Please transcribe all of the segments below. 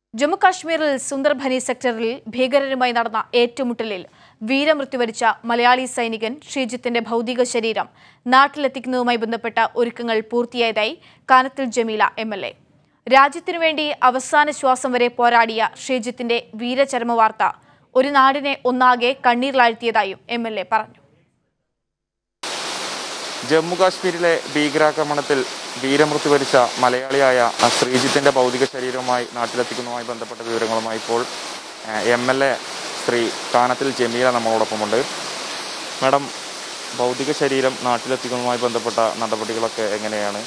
ജമ്മുകാശ്മീരിൽ സുന്ദർബനി സെക്ടറിൽ ഭീകരരുമായി നടന്ന ഏറ്റുമുട്ടലിൽ വീരമൃത്യു വരിച്ച മലയാളി സൈനികൻ ശ്രീജിത്തിന്റെ ഭൗതിക ശരീരം നാട്ടിലെത്തിക്കുന്നതുമായി ബന്ധപ്പെട്ട ഒരുക്കങ്ങൾ പൂർത്തിയായതായി Kanathil Jameela M L A രാജ്യത്തിനു വേണ്ടി അവസാന ശ്വാസം വരെ പോരാടിയ ശ്രീജിത്തിന്റെ വീരചരമ വാർത്ത ഒരു നാടിനെ ഒന്നാകെ കണ്ണീരിലാഴ്ത്തിയതായും എം എൽ എ പറഞ്ഞു ജമ്മു കാശ്മീരിലെ ഭീകരാക്രമണത്തിൽ വീരമൃത്യു വരിച്ച മലയാളിയായ ശ്രീജിത്തിന്റെ ഭൗതിക ശരീരവുമായി നാട്ടിലെത്തിക്കുന്നതുമായി ബന്ധപ്പെട്ട വിവരങ്ങളുമായി ഇപ്പോൾ M L A Shri Kanathil Jameela നമ്മളോടൊപ്പമുണ്ട് മാഡം ഭൗതിക ശരീരം നാട്ടിലെത്തിക്കുന്നതുമായി ബന്ധപ്പെട്ട നടപടികളൊക്കെ എങ്ങനെയാണ്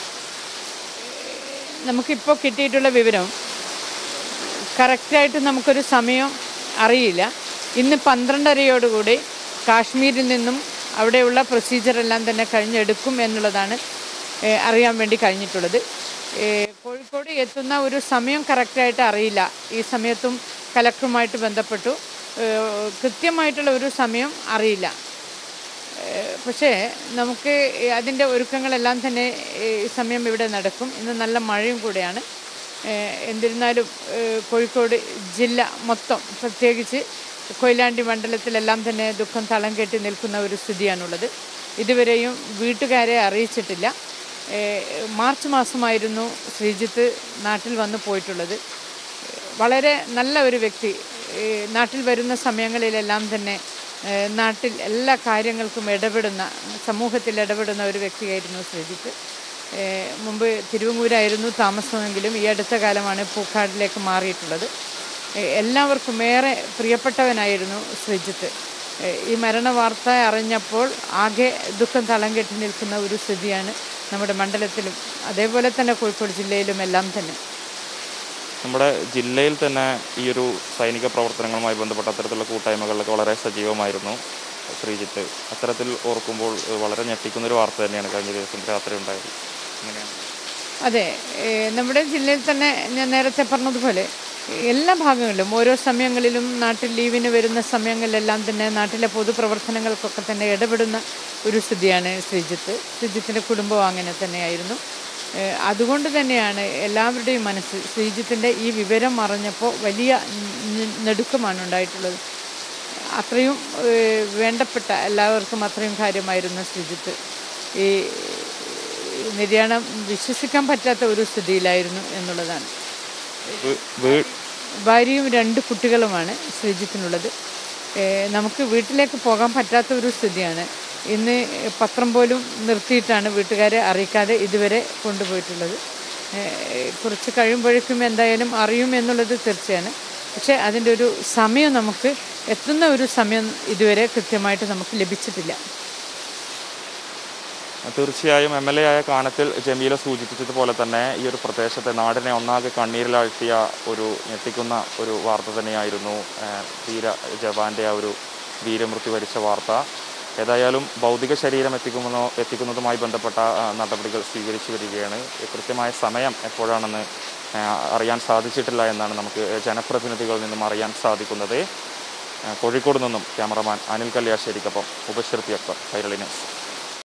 നമുക്കിപ്പോൾ കിട്ടിയിട്ടുള്ള വിവരം കറക്റ്റായിട്ട് നമുക്കൊരു സമയം അറിയില്ല ഇന്ന് പന്ത്രണ്ടരയോടുകൂടി കാശ്മീരിൽ നിന്നും അവിടെയുള്ള പ്രൊസീജിയറെല്ലാം തന്നെ കഴിഞ്ഞെടുക്കും എന്നുള്ളതാണ് ഏഹ്, അറിയാൻ വേണ്ടി കഴിഞ്ഞിട്ടുള്ളത് ഏഹ്, കോഴിക്കോട് എത്തുന്ന ഒരു സമയം കറക്റ്റായിട്ട് അറിയില്ല ഈ സമയത്തും കലക്ടറുമായിട്ട് ബന്ധപ്പെട്ടു ഏഹ്, കൃത്യമായിട്ടുള്ള ഒരു സമയം അറിയില്ല ഏഹ് പക്ഷേ നമുക്ക് അതിൻ്റെ ഒരുക്കങ്ങളെല്ലാം തന്നെ ഈ സമയം ഇവിടെ നടക്കും ഇന്ന് നല്ല മഴയും കൂടെയാണ് ഏഹ് എന്നിരുന്നാലും ഏഹ് കോഴിക്കോട് ജില്ല മൊത്തം പ്രത്യേകിച്ച് കൊയിലാണ്ടി മണ്ഡലത്തിലെല്ലാം തന്നെ ദുഃഖം തളം കെട്ടി നിൽക്കുന്ന ഒരു സ്ഥിതിയാണുള്ളത് ഇതുവരെയും വീട്ടുകാരെ അറിയിച്ചിട്ടില്ല ഏഹ് മാർച്ച് മാസമായിരുന്നു ശ്രീജിത്ത് നാട്ടിൽ വന്ന് പോയിട്ടുള്ളത് വളരെ നല്ല ഒരു വ്യക്തി ഈ നാട്ടിൽ വരുന്ന സമയങ്ങളിലെല്ലാം തന്നെ ഏഹ് നാട്ടിൽ എല്ലാ കാര്യങ്ങൾക്കും ഇടപെടുന്ന സമൂഹത്തിൽ ഇടപെടുന്ന ഒരു വ്യക്തിയായിരുന്നു ശ്രീജിത്ത് ഏഹ് മുമ്പ് തിരുവങ്ങൂരായിരുന്നു താമസമെങ്കിലും ഈ അടുത്ത കാലമാണ് പൂക്കാടിലേക്ക് മാറിയിട്ടുള്ളത് ഏഹ് എല്ലാവർക്കും ഏറെ പ്രിയപ്പെട്ടവനായിരുന്നു ശ്രീജിത്ത് ഏഹ് ഈ മരണ വാർത്ത അറിഞ്ഞപ്പോൾ ആകെ ദുഃഖം തളം കെട്ടി നിൽക്കുന്ന ഒരു സ്ഥിതിയാണ് നമ്മുടെ മണ്ഡലത്തിലും അതേപോലെ തന്നെ കോഴിക്കോട് ജില്ലയിലും എല്ലാം തന്നെ നമ്മുടെ ജില്ലയിൽ തന്നെ ഈ ഒരു സൈനിക പ്രവർത്തനങ്ങളുമായി ബന്ധപ്പെട്ട അത്തരത്തിലുള്ള കൂട്ടായ്മകളിലൊക്കെ വളരെ സജീവമായിരുന്നു ശ്രീജിത്ത് അത്തരത്തിൽ ഓർക്കുമ്പോൾ ഏഹ്, വളരെ ഞെട്ടിക്കുന്ന ഒരു വാർത്ത തന്നെയാണ് കഴിഞ്ഞ ദിവസം രാത്രി ഉണ്ടായത് അങ്ങനെയാണ് അതെ ഏഹ് നമ്മുടെ ജില്ലയിൽ തന്നെ ഞാൻ നേരത്തെ പറഞ്ഞതുപോലെ എല്ലാ ഭാഗങ്ങളിലും ഓരോ സമയങ്ങളിലും നാട്ടിൽ ലീവിന് വരുന്ന സമയങ്ങളിലെല്ലാം തന്നെ നാട്ടിലെ പൊതുപ്രവർത്തനങ്ങൾക്കൊക്കെ തന്നെ ഇടപെടുന്ന ഒരു സ്ഥിതിയാണ് ശ്രീജിത്ത് ശ്രീജിത്തിൻ്റെ കുടുംബവും അങ്ങനെ തന്നെയായിരുന്നു ഏഹ് അതുകൊണ്ട് തന്നെയാണ് എല്ലാവരുടെയും മനസ്സ് ശ്രീജിത്തിൻ്റെ ഈ വിവരം അറിഞ്ഞപ്പോൾ വലിയ നെ- നെടുക്കമാണ് ഉണ്ടായിട്ടുള്ളത് അത്രയും ഏഹ് വേണ്ടപ്പെട്ട എല്ലാവർക്കും അത്രയും കാര്യമായിരുന്നു ശ്രീജിത്ത് ഈ നിര്യാണം വിശ്വസിക്കാൻ പറ്റാത്ത ഒരു സ്ഥിതിയിലായിരുന്നു എന്നുള്ളതാണ് വീ- വീ- ഭാര്യയും രണ്ട് കുട്ടികളുമാണ് ശ്രീജിത്തിനുള്ളത് ഏഹ് നമുക്ക് വീട്ടിലേക്ക് പോകാൻ പറ്റാത്ത ഒരു സ്ഥിതിയാണ് ഇന്ന് പത്രം പോലും നിർത്തിയിട്ടാണ് വീട്ടുകാരെ അറിയിക്കാതെ ഇതുവരെ കൊണ്ടുപോയിട്ടുള്ളത് ഏഹ് കുറച്ച് കഴിയുമ്പോഴേക്കും എന്തായാലും അറിയും എന്നുള്ളത് തീർച്ചയാണ് പക്ഷേ അതിൻ്റെ ഒരു സമയം നമുക്ക് എത്തുന്ന ഒരു സമയം ഇതുവരെ കൃത്യമായിട്ട് നമുക്ക് ലഭിച്ചിട്ടില്ല തീർച്ചയായും എം എൽ എ ആയ കാനത്തിൽ ജമീല സൂചിപ്പിച്ചതുപോലെ തന്നെ ഈ ഒരു പ്രദേശത്തെ നാടിനെ ഒന്നാകെ കണ്ണീരിലാഴ്ത്തിയ ഒരു ഞെട്ടിക്കുന്ന ഒരു വാർത്ത തന്നെയായിരുന്നു ഏഹ്, ധീര ജവാന്റെ ആ ഒരു വീരമൃത്യു വരിച്ച വാർത്ത ഏതായാലും ഭൗതിക ശരീരം എത്തിക്കുന്നതോ എത്തിക്കുന്നതുമായി ബന്ധപ്പെട്ട ആ, നടപടികൾ സ്വീകരിച്ചു വരികയാണ് കൃത്യമായ സമയം എപ്പോഴാണെന്ന് ഏഹ്, അറിയാൻ സാധിച്ചിട്ടില്ല എന്നാണ് നമുക്ക് ജനപ്രതിനിധികളിൽ നിന്നും അറിയാൻ സാധിക്കുന്നത് ഏഹ്, കോഴിക്കോട് നിന്നും ക്യാമറമാൻ അനിൽ കല്യാശ്ശേരിക്കൊപ്പം ഉപശ്രുതി അക്ബർ കൈരളി ന്യൂസ്